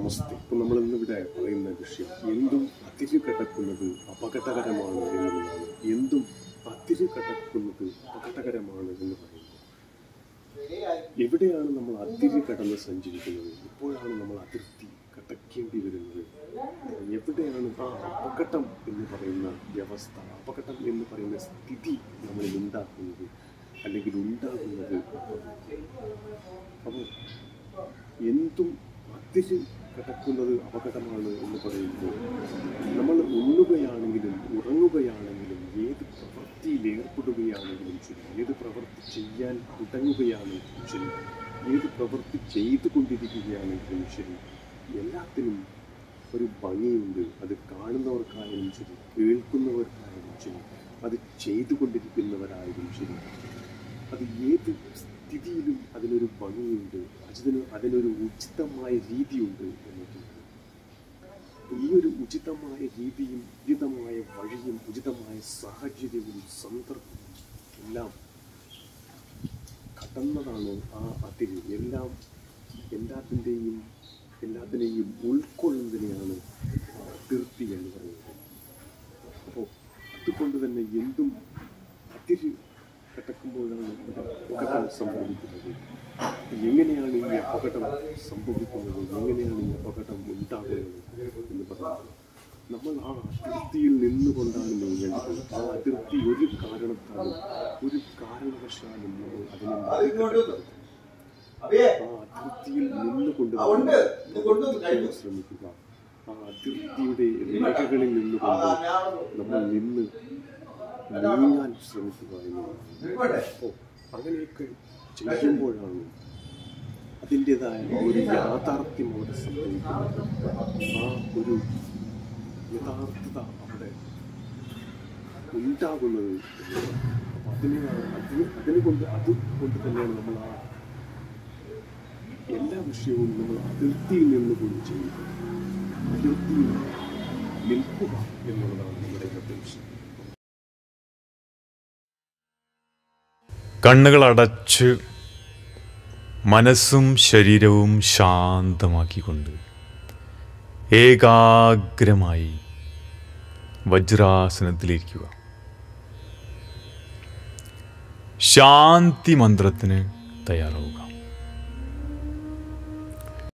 അവസ്ഥ ഇപ്പം നമ്മൾ ഇന്നിവിടെ പറയുന്ന വിഷയം എന്തും അതിര് കടക്കുന്നത് അപകടകരമാണ് എന്നുള്ളതാണ് എന്തും അതിര് കടക്കുന്നത് അപകടകരമാണ് എന്ന് പറയുന്നത് എവിടെയാണ് നമ്മൾ അതിര് കടന്ന് സഞ്ചരിക്കുന്നത് എപ്പോഴാണ് നമ്മൾ അതിർത്തി കടക്കേണ്ടി വരുന്നത് എവിടെയാണ് ആ അപകടം എന്ന് പറയുന്ന വ്യവസ്ഥ അപകടം എന്ന് പറയുന്ന സ്ഥിതി നമ്മളിൽ ഉണ്ടാക്കുന്നത് അല്ലെങ്കിൽ ഉണ്ടാകുന്നത് അപ്പോൾ എന്തും അതിര് കടക്കുന്നത് അപകടമാണ് എന്ന് പറയുമ്പോൾ നമ്മൾ ഉണ്ണുകയാണെങ്കിലും ഉറങ്ങുകയാണെങ്കിലും ഏത് പ്രവൃത്തിയിൽ ഏർപ്പെടുകയാണെങ്കിലും ശരി ഏത് പ്രവൃത്തി ചെയ്യാൻ തുടങ്ങുകയാണെങ്കിലും ശരി ഏത് പ്രവൃത്തി ചെയ്തുകൊണ്ടിരിക്കുകയാണെങ്കിലും ശരി എല്ലാത്തിനും ഒരു ഭംഗിയുണ്ട് അത് കാണുന്നവർക്കായാലും ശരി കേൾക്കുന്നവർക്കായാലും ശരി അത് ചെയ്തുകൊണ്ടിരിക്കുന്നവരായാലും ശരി അത് ഏത് സ്ഥിതിയിലും അതിനൊരു ഭംഗിയുണ്ട് അതിന് അതിനൊരു ഉചിതമായ രീതിയുണ്ട് എന്നൊക്കെയാണ് ഈ ഒരു ഉചിതമായ രീതിയും ഉചിതമായ വഴിയും ഉചിതമായ സാഹചര്യവും സന്ദർഭവും എല്ലാം കടന്നതാണ് ആ അതിര് എല്ലാം എല്ലാത്തിൻ്റെയും എല്ലാത്തിനെയും ഉൾക്കൊള്ളുന്നതിനെയാണ് അതിർത്തി എന്ന് പറയുന്നത് അപ്പോൾ അതുകൊണ്ട് തന്നെ എന്തും അതിര് കടക്കുമ്പോഴാണ് ഇവിടെ അപകടം സംഭവിക്കുന്നത് എങ്ങനെയാണ് ഈ അപകടം സംഭവിക്കുന്നത് എങ്ങനെയാണ് ഈ അപകടം ഉണ്ടാകുന്നത് എന്ന് പറയുന്നത് നമ്മൾ ആ അതിർത്തിയിൽ നിന്നുകൊണ്ടാണ് നീങ്ങേണ്ടത് ആ അതിർത്തി ഒരു കാരണത്താലും ഒരു കാരണവശാലും നമ്മൾ അതിനെ മറികടക്കരുത് ആ അതിർത്തിയിൽ നിന്നുകൊണ്ട് നമ്മൾ പ്രവർത്തിക്കാൻ ശ്രമിക്കുക ആ അതിർത്തിയുടെ രേഖകളിൽ നിന്നുകൊണ്ട് നമ്മൾ നിന്ന് നീങ്ങാൻ ശ്രമിക്കുക എന്നുള്ളതാണ് അപ്പോൾ അങ്ങനെയൊക്കെ ചെയ്യുമ്പോഴാണ് അതിൻ്റെതായ ഒരു യാഥാർത്ഥ്യം അവിടെ സംഭവിക്കുന്നത് ആ ഒരു യഥാർത്ഥത അവിടെ ഉണ്ടാകുന്നത് അപ്പം അതിനെ അതിന് അതിനെ കൊണ്ട് അതുകൊണ്ട് തന്നെയാണ് നമ്മൾ ആ എല്ലാ വിഷയവും നമ്മൾ അതിർത്തിയിൽ നിന്നുകൊണ്ട് ചെയ്യുന്നത് അതിർത്തിയിൽ നിൽക്കുക എന്നുള്ളതാണ് നമ്മുടെ ഇന്നത്തെ വിഷയം കണ്ണുകൾ അടച്ച് മനസ്സും ശരീരവും ശാന്തമാക്കിക്കൊണ്ട് ഏകാഗ്രമായി വജ്രാസനത്തിലിരിക്കുക ശാന്തി മന്ത്രത്തിന് തയ്യാറാവുക